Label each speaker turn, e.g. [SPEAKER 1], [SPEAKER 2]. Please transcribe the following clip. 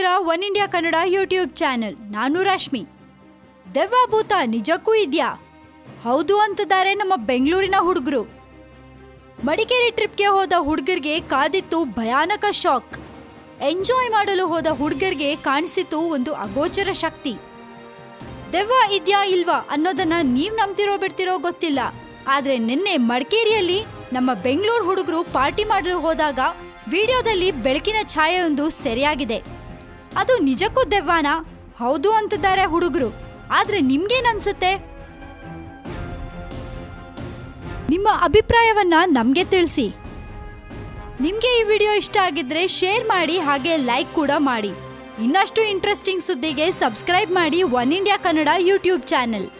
[SPEAKER 1] ಇದ್ದೀರಾ one India Kannada YouTube channel ನಾನು ರಶ್ಮಿ ದೆವ್ವ ಭೂತ ನಿಜಕ್ಕೂ ಇದೆಯಾ ಹೌದು ಅಂತಿದ್ದಾರೆ ನಮ್ಮ ಬೆಂಗಳೂರಿನ ಹುಡುಗರು ಮಡಿಕೇರಿ ಟ್ರಿಪ್ಗೆ ಹೋದ ಹುಡುಗರಿಗೆ ಕಾದಿತ್ತು ಭಯಾನಕ ಶಾಕ್ ಎಂಜಾಯ್ ಮಾಡಲು ಹೋದ ಹುಡುಗರಿಗೆ ಕಾಣಿಸಿತು ಒಂದು ಅಗೋಚರ ಶಕ್ತಿ ದೆವ್ವ ಇದ್ಯಾ ಇಲ್ವಾ ಅನ್ನೋದನ್ನ ನೀವ್ ನಂಬ್ತಿರೋ ಬಿಡ್ತಿರೋ ಗೊತ್ತಿಲ್ಲ ಆದ್ರೆ ನಿನ್ನೆ ಮಡಿಕೇರಿಯಲ್ಲಿ ನಮ್ಮ ಬೆಂಗಳೂರು ಹುಡುಗರು ಪಾರ್ಟಿ ಮಾಡಲು ಹೋದಾಗ ವಿಡಿಯೋದಲ್ಲಿ ಬೆಳಕಿನ ಛಾಯೆಯೊಂದು ಸೆರೆಯಾಗಿದೆ ಅದು ನಿಜಕ್ಕೂ ದೆವ್ವನಾ ಹೌದು ಅಂತಿದ್ದಾರೆ ಹುಡುಗರು ಆದ್ರೆ ನಿಮ್ಗೇನನ್ಸುತ್ತೆ ನಿಮ್ಮ ಅಭಿಪ್ರಾಯವನ್ನ ನಮ್ಗೆ ತಿಳಿಸಿ ನಿಮ್ಗೆ ಈ ವಿಡಿಯೋ ಇಷ್ಟ ಆಗಿದ್ರೆ ಶೇರ್ ಮಾಡಿ ಹಾಗೆ ಲೈಕ್ ಕೂಡ ಮಾಡಿ ಇನ್ನಷ್ಟು ಇಂಟ್ರೆಸ್ಟಿಂಗ್ ಸುದ್ದಿಗೆ ಸಬ್ಸ್ಕ್ರೈಬ್ ಮಾಡಿ one India Kannada YouTube channel